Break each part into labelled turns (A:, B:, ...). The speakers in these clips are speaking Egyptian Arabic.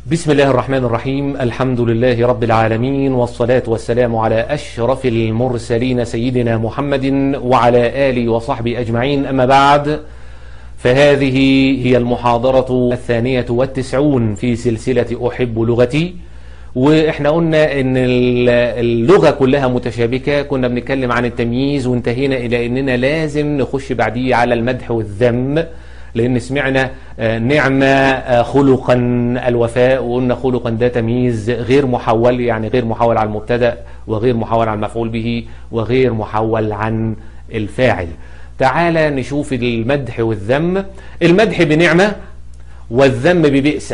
A: بسم الله الرحمن الرحيم الحمد لله رب العالمين والصلاة والسلام على أشرف المرسلين سيدنا محمد وعلى آله وصحبه أجمعين أما بعد فهذه هي المحاضرة الثانية والتسعون في سلسلة أحب لغتي وإحنا قلنا أن اللغة كلها متشابكة كنا بنتكلم عن التمييز وانتهينا إلى أننا لازم نخش بعديه على المدح والذم لأن سمعنا نعمة خلقا الوفاء وقلنا خلقا ده تمييز غير محول يعني غير محول عن المبتدأ وغير محول عن المفعول به وغير محول عن الفاعل تعالى نشوف المدح والذم المدح بنعمة والذم ببئس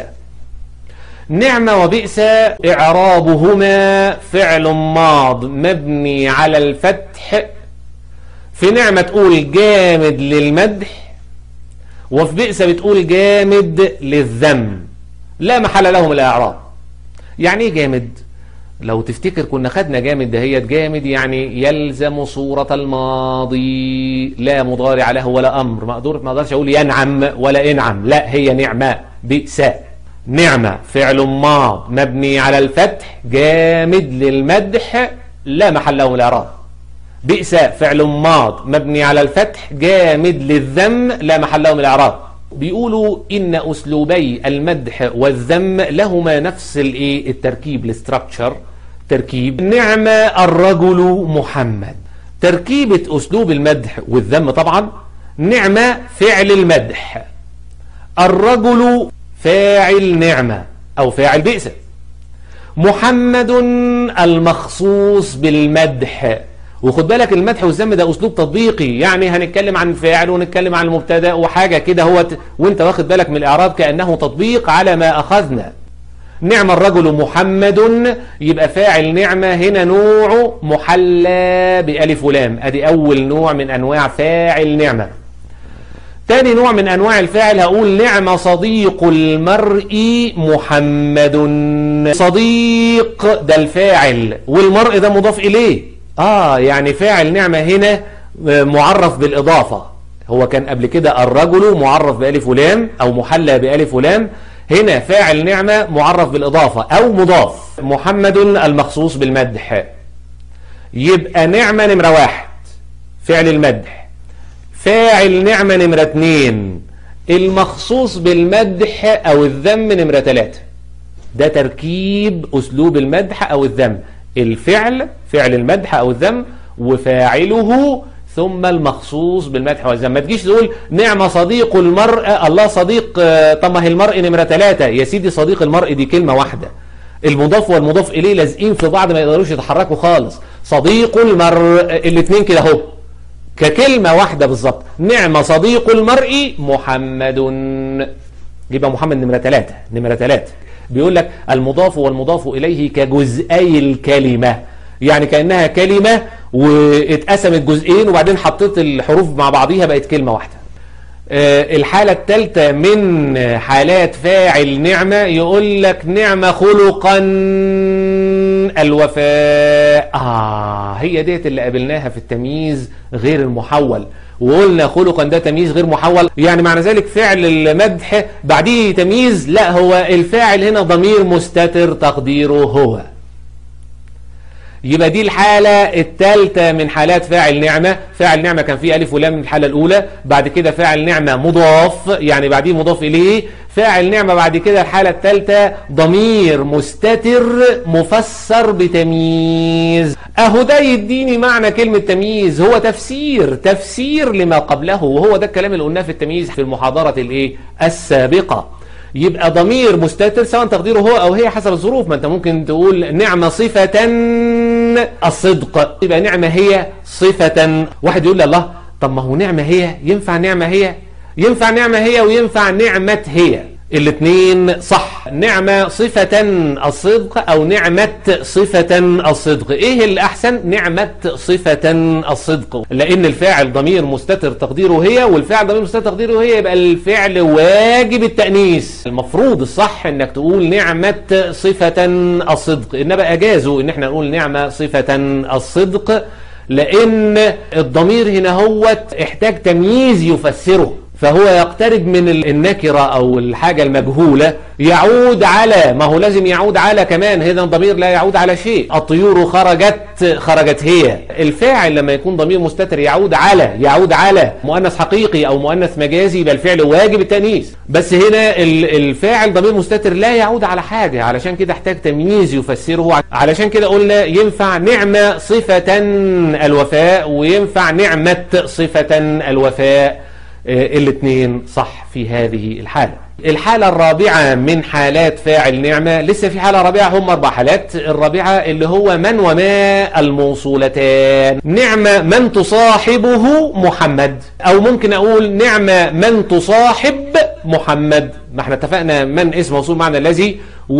A: نعمة وبئس إعرابهما فعل ماض مبني على الفتح في نعمة تقول جامد للمدح وفي بئس بتقول جامد للذم لا محل لهم الإعراب يعني ايه جامد لو تفتكر كنا خدنا جامد دهيت جامد يعني يلزم صورة الماضي لا مضارع له ولا أمر ما أقدر ما أقدرش أقول ينعم ولا انعم لا هي نعمة بئس نعمة فعل ماض مبني على الفتح جامد للمدح لا محل له الإعراب بئس فعل ماض مبني على الفتح جامد للذم لا محل له من الإعراب بيقولوا إن أسلوبي المدح والذم لهما نفس الايه التركيب الاستراكشر تركيب نعم الرجل محمد تركيبة أسلوب المدح والذم طبعا نعمة فعل المدح الرجل فاعل نعمة أو فاعل بئس محمد المخصوص بالمدح وخد بالك المدح والذم ده اسلوب تطبيقي يعني هنتكلم عن فاعل ونتكلم عن المبتدا وحاجه كده هو وانت واخد بالك من الاعراب كانه تطبيق على ما اخذنا نعم الرجل محمد يبقى فاعل نعمة هنا نوع محلى بألف ولام ادي اول نوع من انواع فاعل نعمة تاني نوع من انواع الفاعل هقول نعم صديق المرء محمد صديق ده الفاعل والمرء ده مضاف اليه آه يعني فاعل نعمة هنا معرف بالإضافة هو كان قبل كده الرجل معرف بألف ولام أو محلى بألف ولام هنا فاعل نعمة معرف بالإضافة أو مضاف محمد المخصوص بالمدح يبقى نعمة نمرة واحد فعل المدح فاعل نعمة نمرة اتنين المخصوص بالمدح أو الذم نمرة تلاتة ده تركيب أسلوب المدح أو الذم الفعل فعل المدح أو الذم وفاعله ثم المخصوص بالمدح والذم ما تجيش تقول نعم صديق المرء الله صديق طب ما هي المرء نمرة ثلاثة يا سيدي صديق المرء دي كلمة واحدة المضاف والمضاف إليه لازقين في بعض ما يقدروش يتحركوا خالص صديق المرء الاثنين كده اهو ككلمة واحدة بالظبط نعم صديق المرء محمد يبقى محمد نمرة ثلاثة نمرة ثلاثة بيقول لك المضاف والمضاف إليه كجزئي الكلمة يعني كأنها كلمة واتقسمت جزئين وبعدين حطيت الحروف مع بعضيها بقت كلمة واحدة الحالة الثالثة من حالات فاعل نعمة يقول لك نعمة خلقا الوفاء آه هي ديت اللي قابلناها في التمييز غير المحول وقلنا خلقا ده تمييز غير محول يعني معنى ذلك فعل المدح بعديه تمييز لا هو الفاعل هنا ضمير مستتر تقديره هو يبقى دي الحالة الثالثة من حالات فاعل نعمة فاعل نعمة كان فيه ألف ولام من الحالة الأولى بعد كده فاعل نعمة مضاف يعني بعديه مضاف إليه فاعل نعمة بعد كده الحالة الثالثة ضمير مستتر مفسر بتمييز أهو ده يديني معنى كلمة تمييز هو تفسير تفسير لما قبله وهو ده الكلام اللي قلناه في التمييز في المحاضرة الإيه السابقة يبقى ضمير مستتر سواء تقديره هو أو هي حسب الظروف ما أنت ممكن تقول نعمة صفة الصدق يبقى نعمة هي صفة واحد يقول لي الله طب ما هو نعمة هي ينفع نعمة هي ينفع نعمة هي وينفع نعمة هي الاثنين صح نعمة صفة الصدق أو نعمة صفة الصدق إيه الأحسن نعمة صفة الصدق لأن الفاعل ضمير مستتر تقديره هي والفاعل ضمير مستتر تقديره هي يبقى الفعل واجب التأنيس المفروض الصح إنك تقول نعمة صفة الصدق إنما أجازوا إن احنا نقول نعمة صفة الصدق لأن الضمير هنا هو احتاج تمييز يفسره فهو يقترب من النكرة أو الحاجة المجهولة يعود على ما هو لازم يعود على كمان هذا الضمير لا يعود على شيء الطيور خرجت خرجت هي الفاعل لما يكون ضمير مستتر يعود على يعود على مؤنث حقيقي أو مؤنث مجازي يبقى الفعل واجب التأنيث بس هنا الفاعل ضمير مستتر لا يعود على حاجة علشان كده احتاج تمييز يفسره علشان كده قلنا ينفع نعمة صفة الوفاء وينفع نعمة صفة الوفاء الاثنين صح في هذه الحالة الحالة الرابعة من حالات فاعل نعمة لسه في حالة رابعة هم أربع حالات الرابعة اللي هو من وما الموصولتان نعمة من تصاحبه محمد أو ممكن أقول نعمة من تصاحب محمد ما احنا اتفقنا من اسم موصول معنى الذي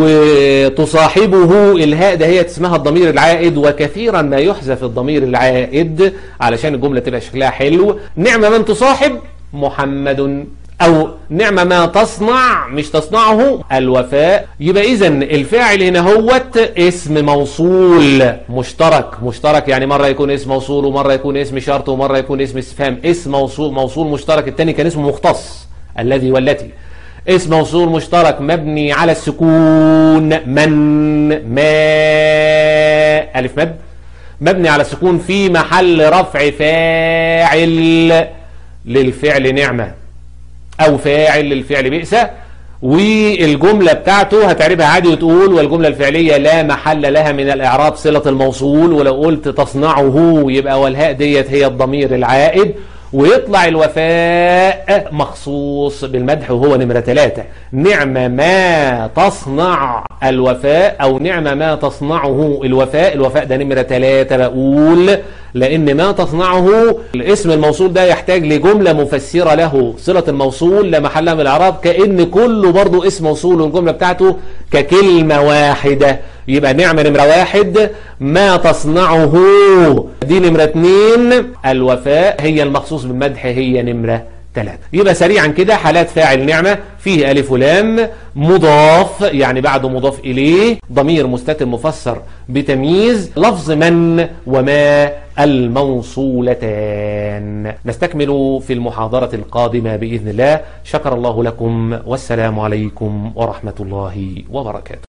A: وتصاحبه الهاء ده هي اسمها الضمير العائد وكثيرا ما يحذف الضمير العائد علشان الجملة تبقى شكلها حلو نعمة من تصاحب محمد أو نعمة ما تصنع مش تصنعه الوفاء يبقى إذا الفاعل هنا هوت اسم موصول مشترك مشترك يعني مرة يكون اسم موصول ومرة يكون اسم شرط ومرة يكون اسم استفهام اسم موصول موصول مشترك الثاني كان اسمه مختص الذي والتي اسم موصول مشترك مبني على السكون من ما ألف مد مبني على السكون في محل رفع فاعل للفعل نعمة أو فاعل للفعل بئس والجملة بتاعته هتعربها عادي وتقول والجملة الفعلية لا محل لها من الإعراب صلة الموصول ولو قلت تصنعه يبقى والهاء ديت هي الضمير العائد ويطلع الوفاء مخصوص بالمدح وهو نمرة ثلاثة نعم ما تصنع الوفاء أو نعم ما تصنعه الوفاء الوفاء ده نمرة ثلاثة بقول لأن ما تصنعه الاسم الموصول ده يحتاج لجملة مفسرة له صلة الموصول لا محل من الإعراب كأن كله برضو اسم موصول والجملة بتاعته ككلمة واحدة يبقى نعمة نمرة واحد ما تصنعه دي نمرة اتنين الوفاء هي المخصوص بالمدح هي نمرة ثلاثة يبقى سريعا كده حالات فاعل نعمة فيه ألف ولام مضاف يعني بعده مضاف إليه ضمير مستتر مفسر بتمييز لفظ من وما الموصولتان نستكمل في المحاضرة القادمة بإذن الله شكر الله لكم والسلام عليكم ورحمة الله وبركاته